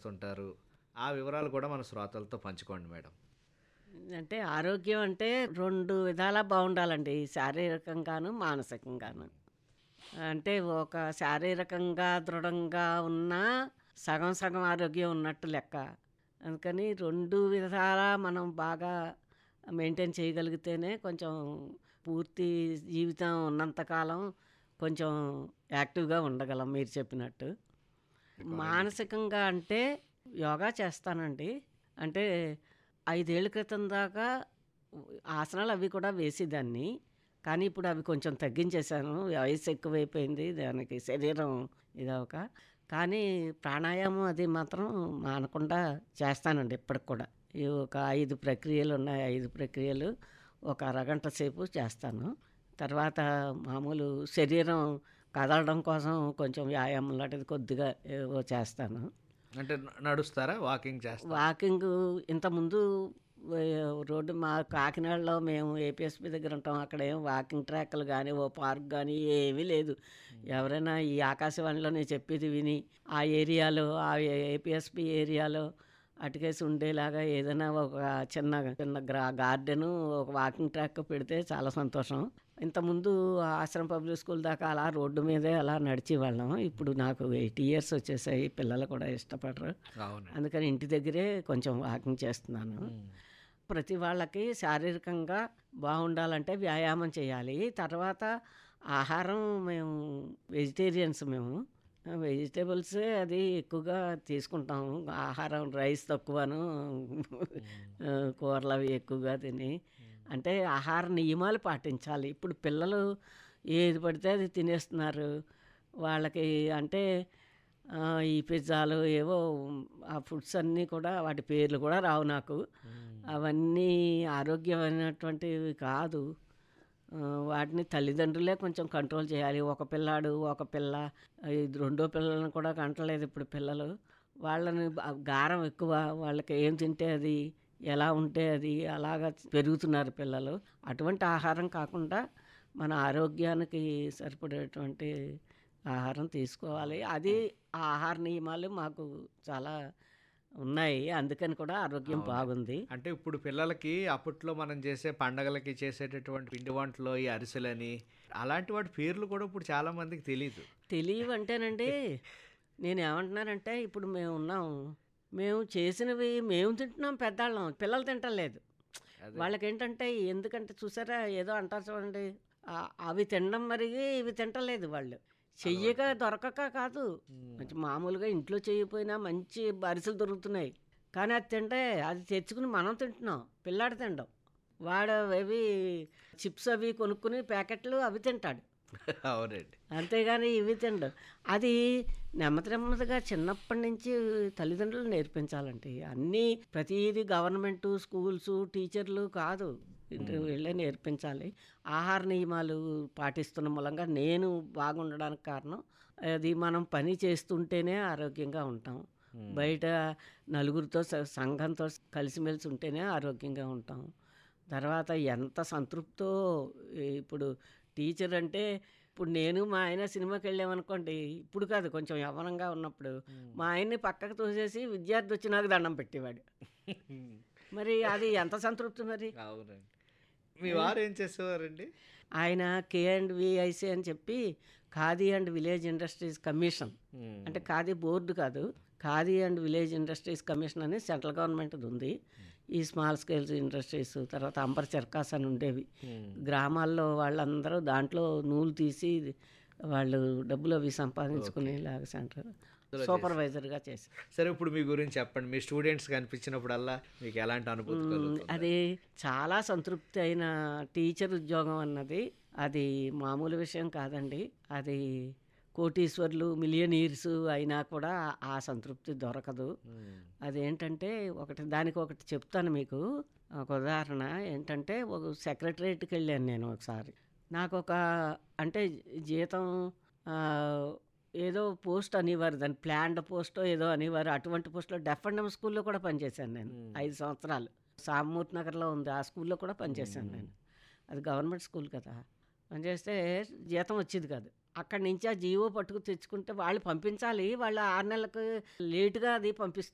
చేస్తుంటారు ఆ వివరాలు కూడా మన శ్రోతలతో పంచుకోండి మేడం అంటే ఆరోగ్యం అంటే రెండు విధాలా బాగుండాలండి శారీరకంగాను మానసికంగాను అంటే ఒక శారీరకంగా దృఢంగా ఉన్నా సగం సగం ఆరోగ్యం ఉన్నట్టు లెక్క అందుకని రెండు విధాలా మనం బాగా మెయింటైన్ చేయగలిగితేనే కొంచెం పూర్తి జీవితం ఉన్నంతకాలం కొంచెం యాక్టివ్గా ఉండగలం మీరు చెప్పినట్టు మానసికంగా అంటే యోగా చేస్తానండి అంటే ఐదేళ్ల క్రితం దాకా ఆసనాలు అవి కూడా వేసేదాన్ని కానీ ఇప్పుడు అవి కొంచెం తగ్గించేశాను వయసు ఎక్కువైపోయింది దానికి శరీరం ఇదవక కానీ ప్రాణాయామం అది మాత్రం మానకుండా చేస్తానండి ఇప్పటికి కూడా ఈ ఒక ఐదు ప్రక్రియలు ఉన్నాయి ఐదు ప్రక్రియలు ఒక అరగంట సేపు చేస్తాను తర్వాత మామూలు శరీరం కదలడం కోసం కొంచెం వ్యాయామం లాంటిది కొద్దిగా ఏవో చేస్తాను అంటే న- నడుస్తారా వాకింగ్ చేస్తారా వాకింగ్ ఇంతకుముందు వే- రోడ్డు మా కాకినాడలో మేము ఏపీఎస్పి దగ్గర ఉంటాం అక్కడ ఏం వాకింగ్ ట్రాక్లు కానీ ఓ పార్క్ కానీ ఏమీ లేదు ఎవరైనా ఈ ఆకాశవాణిలో నేను చెప్పేది విని ఆ ఏరియాలో ఆ ఏపీఎస్పి ఏరియాలో అటుకేసి ఉండేలాగా ఏదైనా ఒక చిన్న చిన్న గ్రా గార్డెను ఒక వాకింగ్ ట్రాక్ పెడితే చాలా సంతోషం ఇంతకుముందు ఆశ్రమ పబ్లిక్ స్కూల్ దాకా అలా రోడ్డు మీదే అలా నడిచి వాళ్ళం ఇప్పుడు నాకు ఎయిటీ ఇయర్స్ వచ్చేసాయి పిల్లలు కూడా ఇష్టపడరు అవును అందుకని ఇంటి దగ్గరే కొంచెం వాకింగ్ చేస్తున్నాను ప్రతి వాళ్ళకి శారీరకంగా బాగుండాలంటే వ్యాయామం చేయాలి తర్వాత ఆహారం మేము వెజిటేరియన్స్ మేము వెజిటేబుల్స్ అది ఎక్కువగా తీసుకుంటాము ఆహారం రైస్ తక్కువను ఆ, కూరలు అవి ఎక్కువగా తిని అంటే ఆహార నియమాలు పాటించాలి ఇప్పుడు పిల్లలు ఏది పడితే అది తినేస్తున్నారు వాళ్ళకి అంటే ఆ, ఈ పిజ్జాలు ఏవో ఆ ఫుడ్స్ అన్నీ కూడా వాటి పేర్లు కూడా రావు నాకు అవన్నీ ఆరోగ్యమైనటువంటివి కాదు ఆ, వాటిని తల్లిదండ్రులే కొంచెం కంట్రోల్ చేయాలి ఒక పిల్లాడు ఒక పిల్ల ఇది రెండో పిల్లలను కూడా కంటలేదు ఇప్పుడు పిల్లలు వాళ్ళని బా- గారం ఎక్కువ వాళ్ళకి ఏం తింటే అది ఎలా ఉంటే అది అలాగా పెరుగుతున్నారు పిల్లలు అటువంటి ఆహారం కాకుండా మన ఆరోగ్యానికి సరిపడేటువంటి ఆహారం తీసుకోవాలి అది ఆ ఆహార నియమాలు మాకు చాలా ఉన్నాయి అందుకని కూడా ఆరోగ్యం బాగుంది అంటే ఇప్పుడు పిల్లలకి అప్పట్లో మనం చేసే పండగలకి చేసేటటువంటి పిండి వంటలు ఈ అరిసెలని అలాంటి వాటి పేర్లు కూడా ఇప్పుడు చాలా మందికి తెలియదు తెలియవంటేనండి నేను ఏమంటున్నానంటే ఇప్పుడు మేము ఉన్నాం మేము చేసినవి మేము తింటున్నాం పెద్దాళ్ళం పిల్లలు తింటలేదు అదే. వాళ్ళకి ఏంటంటే ఎందుకంటే చూసారా ఏదో అంటారు చూడండి ఆ- అవి తినడం మరి ఇవి తింటలేదు వాళ్ళు చెయ్యక దొరకక కాదు మంచి మామూలుగా ఇంట్లో చేయకపోయినా మంచి అరిసెలు దొరుకుతున్నాయి కానీ అది తింటే అది తెచ్చుకుని మనం తింటున్నాం పిల్లాడు తినడం వాడు అవి చిప్స్ అవి కొనుక్కుని ప్యాకెట్లు అవి తింటాడు అవునండి అంతేగాని ఇవి తిండు అది నెమ్మది నెమ్మదిగా చిన్నప్పటి నుంచి తల్లిదండ్రులు నేర్పించాలండి అన్నీ ప్రతిదీ గవర్నమెంట్ స్కూల్స్ టీచర్లు కాదు ఇంటి వీళ్ళే నేర్పించాలి ఆహార నియమాలు పాటిస్తున్న మూలంగా నేను బాగుండడానికి కారణం అది మనం పని చేస్తుంటేనే ఆరోగ్యంగా ఉంటాం బయట నలుగురితో స- సంఘంతో కలిసిమెలిసి ఉంటేనే ఆరోగ్యంగా ఉంటాం తర్వాత ఎంత సంతృప్తో ఇప్పుడు టీచర్ అంటే ఇప్పుడు నేను మా ఆయన సినిమాకి వెళ్ళామనుకోండి ఇప్పుడు కాదు కొంచెం యవ్వనంగా ఉన్నప్పుడు మా ఆయన్ని పక్కకు తోసేసి విద్యార్థి వచ్చి నాకు దండం పెట్టేవాడు మరి అది ఎంత సంతృప్తి మరి అవునండి మీ వారు ఏం చేసేవారండి ఆయన కే అండ్ విఐసి అని చెప్పి khadi and village industries commission hmm. అంటే ఖాదీ బోర్డు కాదు khadi and village industries commission అని సెంట్రల్ గవర్నమెంట్ది ఉంది ఈ స్మాల్ స్కేల్స్ ఇండస్ట్రీస్ తర్వాత అంబర్ చర్కాస్ అని ఉండేవి మ్మ్. గ్రామాల్లో వాళ్ళందరూ దాంట్లో నూలు తీసి వాళ్ళు డబ్బులు అవి సంపాదించుకునేలాగా సెంటర్ సూపర్వైజర్గా చేశారు సరే ఇప్పుడు మీ గురించి చెప్పండి మీ స్టూడెంట్స్ కనిపించినప్పుడల్లా మీకు ఎలాంటి అనుభూతి కలుగుతుంది అది చాలా సంతృప్తి అయిన టీచర్ ఉద్యోగం అన్నది అది మామూలు విషయం కాదండి అది కోటీశ్వర్లు మిలియనీర్స్ అయినా కూడా ఆ సంతృప్తి దొరకదు మ్మ్. అదేంటంటే ఒకటి దానికి ఒకటి చెప్తాను మీకు ఒక ఉదాహరణ ఏంటంటే ఒక సెక్రటరేట్కి వెళ్ళాను నేను ఒకసారి నాకు ఒక అంటే జీతం ఆ, ఏదో పోస్ట్ అనేవారు దాని ప్లాన్డ్ పోస్టో ఏదో అనేవారు అటువంటి పోస్ట్లో డెఫ్ అండ్ స్కూల్లో కూడా పనిచేశాను నేను ఐదు సంవత్సరాలు సామూర్తి నగర్లో ఉంది ఆ స్కూల్లో కూడా పనిచేశాను నేను అది గవర్నమెంట్ స్కూల్ కదా పనిచేస్తే జీతం వచ్చేది కాదు అక్కడి నుంచి ఆ జీవో పట్టుకు తెచ్చుకుంటే వాళ్ళు పంపించాలి వాళ్ళు ఆరు నెలలకు లేటుగా అది పంపిస్తారు